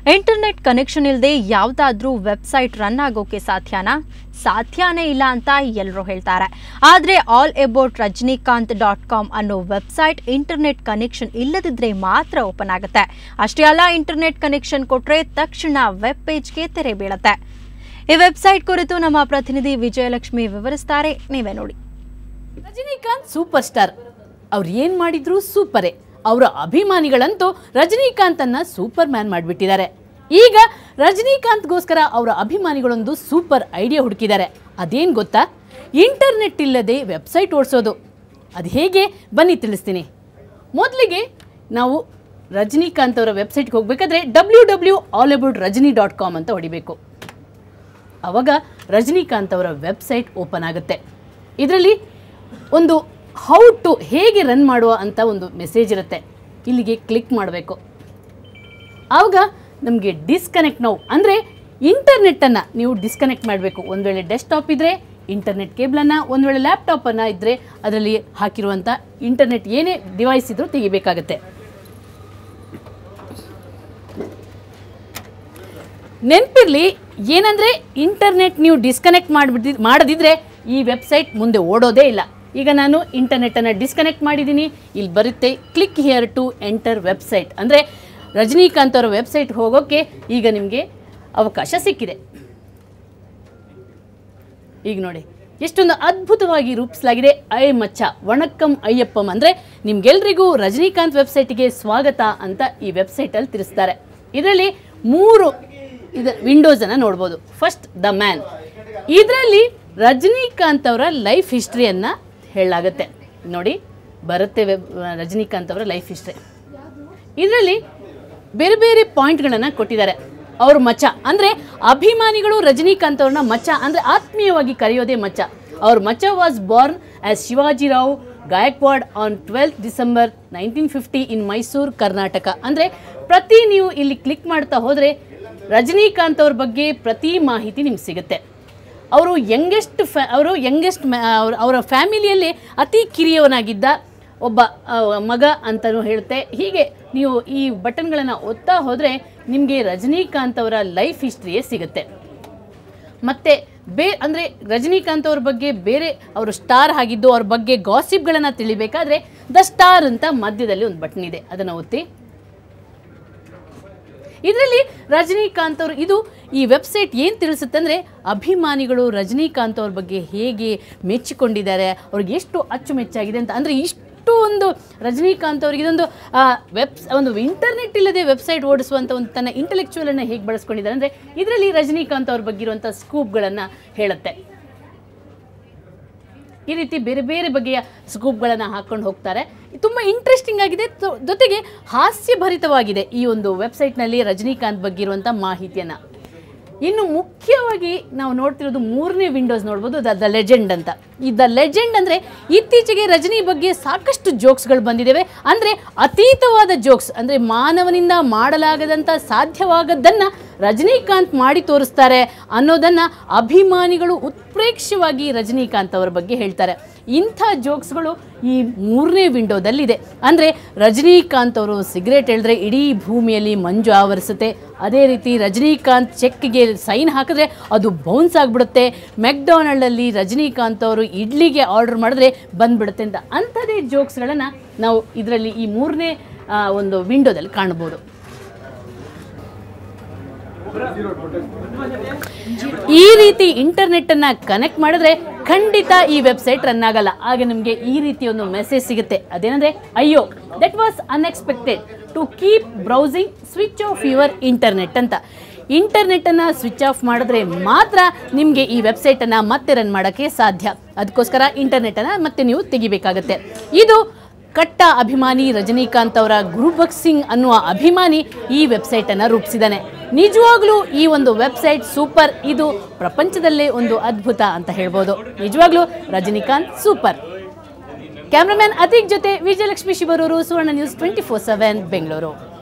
internet connection ಇಲ್ಲದೆ ಯಾವುದಾದ್ರೂ website run ಆಗೋಕೆ ಸಾಧ್ಯನಾ ಸಾಧ್ಯನೇ ಇಲ್ಲ ಅಂತ ಎಲ್ಲರೂ ಹೇಳ್ತಾರೆ ಆದರೆ all about Rajinikanth dot com ಅನ್ನೋ ವೆಬ್ಸೈಟ್ ಇಂಟರ್ನೆಟ್ ಕನೆಕ್ಷನ್ ಇಲ್ಲದಿದ್ರೆ ಮಾತ್ರ ಓಪನ್ ಆಗುತ್ತೆ ಅಷ್ಟೇ ಅಲ್ಲ ಇಂಟರ್ನೆಟ್ ಕನೆಕ್ಷನ್ ಕೊಟ್ಟರೆ ತಕ್ಷಣ ವೆಬ್ ಪೇಜ್ಗೆ ತೆರೆ ಬೀಳುತ್ತೆ ಈ ವೆಬ್ಸೈಟ್ ಕುರಿತು ನಮ್ಮ ಪ್ರತಿನಿಧಿ ವಿಜಯಲಕ್ಷ್ಮಿ ವಿವರಿಸ್ತಾರೆ ನೀವೇ ನೋಡಿ ರಜನಿಕಾಂತ್ ಸೂಪರ್ ಸ್ಟಾರ್ ಅವ್ರು ಏನ್ ಮಾಡಿದ್ರು ಸೂಪರೇ ಅವರ ಅಭಿಮಾನಿಗಳಂತೂ ರಜನಿಕಾಂತ್ ಅನ್ನ ಸೂಪರ್ ಮ್ಯಾನ್ ಮಾಡಿಬಿಟ್ಟಿದ್ದಾರೆ ಈಗ ರಜನಿಕಾಂತ್ಗೋಸ್ಕರ ಅವರ ಅಭಿಮಾನಿಗಳೊಂದು ಸೂಪರ್ ಐಡಿಯಾ ಹುಡುಕಿದ್ದಾರೆ ಅದೇನ್ ಗೊತ್ತಾ ಇಂಟರ್ನೆಟ್ ಇಲ್ಲದೆ ವೆಬ್ಸೈಟ್ ಓಡಿಸೋದು ಅದು ಹೇಗೆ ಬನ್ನಿ ತಿಳಿಸ್ತೀನಿ ಮೊದಲಿಗೆ ನಾವು ರಜನಿಕಾಂತ್ ಅವರ ವೆಬ್ಸೈಟ್ಗೆ ಹೋಗಬೇಕಾದ್ರೆ W W all about Rajini dot com ಅಂತ ಹೊಡಿಬೇಕು ಅವಾಗ ರಜನಿಕಾಂತ್ ಅವರ ವೆಬ್ಸೈಟ್ ಓಪನ್ ಆಗುತ್ತೆ ಇದರಲ್ಲಿ ಒಂದು ಹೌ ಟು ಹೇಗೆ ರನ್ ಮಾಡುವ ಅಂತ ಒಂದು ಮೆಸೇಜ್ ಇರುತ್ತೆ ಇಲ್ಲಿಗೆ ಕ್ಲಿಕ್ ಮಾಡಬೇಕು ಆವಾಗ ನಮಗೆ ಡಿಸ್ಕನೆಕ್ಟ್ ನಾವು ಅಂದರೆ ಇಂಟರ್ನೆಟ್ಟನ್ನು ನೀವು ಡಿಸ್ಕನೆಕ್ಟ್ ಮಾಡಬೇಕು ಒಂದು ವೇಳೆ ಡೆಸ್ಕ್ಟಾಪ್ ಇದ್ದರೆ ಇಂಟರ್ನೆಟ್ ಕೇಬಲನ್ನು ಒಂದು ವೇಳೆ ಲ್ಯಾಪ್ಟಾಪನ್ನು ಇದ್ದರೆ ಅದರಲ್ಲಿ ಹಾಕಿರುವಂಥ ಇಂಟರ್ನೆಟ್ ಏನೇ ಡಿವೈಸ್ ಇದ್ರೂ ತೆಗಿಬೇಕಾಗತ್ತೆ ನೆನಪಿರಲಿ ಏನಂದರೆ ಇಂಟರ್ನೆಟ್ ನೀವು ಡಿಸ್ಕನೆಕ್ಟ್ ಮಾಡಿಬಿಟ್ಟು ಮಾಡದಿದ್ರೆ ಈ ವೆಬ್ಸೈಟ್ ಮುಂದೆ ಓಡೋದೇ ಇಲ್ಲ ಈಗ ನಾನು ಇಂಟರ್ನೆಟ್ಟನ್ನು ಡಿಸ್ಕನೆಕ್ಟ್ ಮಾಡಿದ್ದೀನಿ ಇಲ್ಲಿ ಬರುತ್ತೆ click here to enter website ಅಂದರೆ ರಜನಿಕಾಂತ್ ಅವರ ವೆಬ್ಸೈಟ್ ಹೋಗೋಕ್ಕೆ ಈಗ ನಿಮಗೆ ಅವಕಾಶ ಸಿಕ್ಕಿದೆ ಈಗ ನೋಡಿ ಎಷ್ಟೊಂದು ಅದ್ಭುತವಾಗಿ ರೂಪಿಸಲಾಗಿದೆ ಐ ಮಚ್ಚ ವಣಕ್ಕಂ ಅಯ್ಯಪ್ಪಂ ಅಂದರೆ ನಿಮ್ಗೆಲ್ರಿಗೂ ರಜನಿಕಾಂತ್ ವೆಬ್ಸೈಟ್ಗೆ ಸ್ವಾಗತ ಅಂತ ಈ ವೆಬ್ಸೈಟಲ್ಲಿ ತಿಳಿಸ್ತಾರೆ ಇದರಲ್ಲಿ ಮೂರು ಇದು ವಿಂಡೋಸನ್ನು ನೋಡ್ಬೋದು ಫಸ್ಟ್ ದ ಮ್ಯಾನ್ ಇದರಲ್ಲಿ ರಜನಿಕಾಂತ್ ಅವರ ಲೈಫ್ ಹಿಸ್ಟ್ರಿಯನ್ನು ಹೇಳಲಾಗುತ್ತೆ ನೋಡಿ ಬರುತ್ತೆ ವೆಬ್ ರಜನಿಕಾಂತ್ ಅವರ ಲೈಫ್ ಹಿಸ್ಟ್ರಿ ಇದರಲ್ಲಿ ಬೇರೆ ಬೇರೆ ಪಾಯಿಂಟ್ಗಳನ್ನು ಕೊಟ್ಟಿದ್ದಾರೆ ಅವ್ರ ಮಚ್ಚ ಅಂದರೆ ಅಭಿಮಾನಿಗಳು ರಜನಿಕಾಂತ್ ಅವ್ರನ್ನ ಮಚ್ಚ ಅಂದರೆ ಆತ್ಮೀಯವಾಗಿ ಕರೆಯೋದೇ ಮಚ್ಚ ಅವ್ರ ಮಚ್ಚ was born as Shivaji Rao Gaikwad on twelfth December nineteen fifty in Mysuru Karnataka ಅಂದರೆ ಪ್ರತಿ ನೀವು ಇಲ್ಲಿ ಕ್ಲಿಕ್ ಮಾಡ್ತಾ ಹೋದರೆ ರಜನಿಕಾಂತ್ ಅವ್ರ ಬಗ್ಗೆ ಪ್ರತಿ ಮಾಹಿತಿ ನಿಮ್ಗೆ ಸಿಗುತ್ತೆ ಅವರು ಯಂಗೆಸ್ಟ್ ಫ್ಯಾ ಅವರು ಯಂಗೆಸ್ಟ್ ಅವ್ರ ಅವರ ಫ್ಯಾಮಿಲಿಯಲ್ಲಿ ಅತಿ ಕಿರಿಯವನಾಗಿದ್ದ ಒಬ್ಬ ಆ, ಮಗ ಅಂತಲೂ ಹೇಳುತ್ತೆ ಹೀಗೆ ನೀವು ಈ ಬಟನ್ಗಳನ್ನು ಒತ್ತಾ ಹೋದರೆ ನಿಮಗೆ ರಜನಿಕಾಂತ್ ಅವರ ಲೈಫ್ ಹಿಸ್ಟ್ರಿಯೇ ಸಿಗುತ್ತೆ ಮತ್ತು ಬೇ ಅಂದರೆ ರಜನಿಕಾಂತ್ ಅವ್ರ ಬಗ್ಗೆ ಬೇರೆ ಅವರು ಸ್ಟಾರ್ ಆಗಿದ್ದು ಅವ್ರ ಬಗ್ಗೆ ಗಾಸಿಪ್ಗಳನ್ನು ತಿಳಿಬೇಕಾದ್ರೆ ದ ಸ್ಟಾರ್ ಅಂತ ಮಧ್ಯದಲ್ಲಿ ಒಂದು ಬಟನ್ ಇದೆ ಅದನ್ನು ಒತ್ತಿ ಇದರಲ್ಲಿ ರಜನಿಕಾಂತ್ ಅವರು ಇದು ಈ ವೆಬ್ಸೈಟ್ ಏನು ತಿಳಿಸುತ್ತೆ ಅಂದರೆ ಅಭಿಮಾನಿಗಳು ರಜನಿಕಾಂತ್ ಅವ್ರ ಬಗ್ಗೆ ಹೇಗೆ ಮೆಚ್ಚಿಕೊಂಡಿದ್ದಾರೆ ಅವ್ರಿಗೆ ಎಷ್ಟು ಅಚ್ಚುಮೆಚ್ಚಾಗಿದೆ ಅಂತ ಅಂದರೆ ಇಷ್ಟು ಒಂದು ರಜನಿಕಾಂತ್ ಅವ್ರಿಗೆ ಇದೊಂದು ವೆಬ್ ಒಂದು ಇಂಟರ್ನೆಟ್ ಇಲ್ಲದೆ ವೆಬ್ಸೈಟ್ ಓಡಿಸುವಂಥ ಒಂದು ತನ್ನ ಇಂಟೆಲೆಕ್ಚುವಲನ್ನು ಹೇಗೆ ಬಳಸ್ಕೊಂಡಿದ್ದಾರೆ ಅಂದರೆ ಇದರಲ್ಲಿ ರಜನಿಕಾಂತ್ ಅವ್ರ ಬಗ್ಗೆ ಇರುವಂಥ ಸ್ಕೂಪ್ಗಳನ್ನು ಹೇಳುತ್ತೆ ಈ ರೀತಿ ಬೇರೆ ಬೇರೆ ಬಗೆಯ ಸ್ಕೂಪ್ಗಳನ್ನು ಹಾಕ್ಕೊಂಡು ಹೋಗ್ತಾರೆ ತುಂಬ ಇಂಟ್ರೆಸ್ಟಿಂಗ್ ಆಗಿದೆ ತೊ- ಜೊತೆಗೆ ಹಾಸ್ಯಭರಿತವಾಗಿದೆ ಈ ಒಂದು ವೆಬ್ಸೈಟ್ನಲ್ಲಿ ರಜನಿಕಾಂತ್ ಬಗ್ಗೆ ಇರುವಂಥ ಮಾಹಿತಿಯನ್ನು ಇನ್ನು ಮುಖ್ಯವಾಗಿ ನಾವು ನೋಡ್ತಿರೋದು ಮೂರನೇ ವಿಂಡೋಸ್ ನೋಡ್ಬೋದು ದ ದ ಲೆಜೆಂಡ್ ಅಂತ ಈ ದ ಲೆಜೆಂಡ್ ಅಂದರೆ ಇತ್ತೀಚೆಗೆ ರಜನಿ ಬಗ್ಗೆ ಸಾಕಷ್ಟು ಜೋಕ್ಸ್ಗಳು ಬಂದಿದ್ದಾವೆ ಅಂದರೆ ಅತೀತವಾದ ಜೋಕ್ಸ್ ಅಂದರೆ ಮಾನವನಿಂದ ಮಾಡಲಾಗದಂಥ ಸಾಧ್ಯವಾಗದ್ದನ್ನು ರಜನಿಕಾಂತ್ ಮಾಡಿ ತೋರಿಸ್ತಾರೆ ಅನ್ನೋದನ್ನು ಅಭಿಮಾನಿಗಳು ಉತ್ಪ್ರೇಕ್ಷವಾಗಿ ರಜನಿಕಾಂತ್ ಅವರ ಬಗ್ಗೆ ಹೇಳ್ತಾರೆ ಇಂಥ ಜೋಕ್ಸ್ಗಳು ಈ ಮೂರನೇ ವಿಂಡೋದಲ್ಲಿದೆ ಅಂದರೆ ರಜನಿಕಾಂತ್ ಅವರು ಸಿಗರೇಟ್ ಹೇಳಿದ್ರೆ ಇಡೀ ಭೂಮಿಯಲ್ಲಿ ಮಂಜು ಆವರಿಸುತ್ತೆ ಅದೇ ರೀತಿ ರಜನಿಕಾಂತ್ ಚೆಕ್ಗೆ ಸೈನ್ ಹಾಕಿದ್ರೆ ಅದು ಬೌನ್ಸ್ ಆಗಿಬಿಡುತ್ತೆ ಮೆಕ್ಡೊನಾಲ್ಡಲ್ಲಿ ರಜನಿಕಾಂತ್ ಅವರು ಇಡ್ಲಿಗೆ ಆರ್ಡರ್ ಮಾಡಿದ್ರೆ ಬಂದ್ಬಿಡುತ್ತೆ ಅಂತ ಅಂಥದೇ ಜೋಕ್ಸ್ಗಳನ್ನು ನಾವು ಇದರಲ್ಲಿ ಈ ಮೂರನೇ ಆ, ಒಂದು ವಿಂಡೋದಲ್ಲಿ ಕಾಣ್ಬೋದು ಈ ರೀತಿ ಇಂಟರ್ನೆಟ್ಟನ್ನು ಕನೆಕ್ಟ್ ಮಾಡಿದ್ರೆ ಖಂಡಿತ ಈ ವೆಬ್ಸೈಟ್ ರನ್ ಆಗಲ್ಲ ಆಗ ನಿಮಗೆ ಈ ರೀತಿ ಒಂದು ಮೆಸೇಜ್ ಸಿಗುತ್ತೆ ಅದೇನಂದ್ರೆ ಅಯ್ಯೋ that was unexpected to keep browsing switch off your internet ಅಂತ ಇಂಟರ್ನೆಟ್ಟನ್ನು ಸ್ವಿಚ್ ಆಫ್ ಮಾಡಿದ್ರೆ ಮಾತ್ರ ನಿಮಗೆ ಈ ವೆಬ್ಸೈಟನ್ನು ಮತ್ತೆ ರನ್ ಮಾಡೋಕ್ಕೆ ಸಾಧ್ಯ ಅದಕ್ಕೋಸ್ಕರ ಇಂಟರ್ನೆಟ್ಟನ್ನು ಮತ್ತೆ ನೀವು ತೆಗಿಬೇಕಾಗತ್ತೆ ಇದು ಕಟ್ಟ ಅಭಿಮಾನಿ ರಜನಿಕಾಂತ್ ಅವರ ಗುರುಭಕ್ ಸಿಂಗ್ ಅನ್ನುವ ಅಭಿಮಾನಿ ಈ ವೆಬ್ಸೈಟನ್ನು ರೂಪಿಸಿದ್ದಾನೆ ನಿಜವಾಗ್ಲೂ ಈ ಒಂದು ವೆಬ್ಸೈಟ್ ಸೂಪರ್ ಇದು ಪ್ರಪಂಚದಲ್ಲೇ ಒಂದು ಅದ್ಭುತ ಅಂತ ಹೇಳ್ಬೋದು ನಿಜವಾಗ್ಲೂ ರಜನಿಕಾಂತ್ ಸೂಪರ್ ಕ್ಯಾಮ್ರಾಮ್ಯಾನ್ ಅತೀಕ್ ಜೊತೆ Vijayalakshmi Shivaruru Suvarna news twenty four seven Bengaluru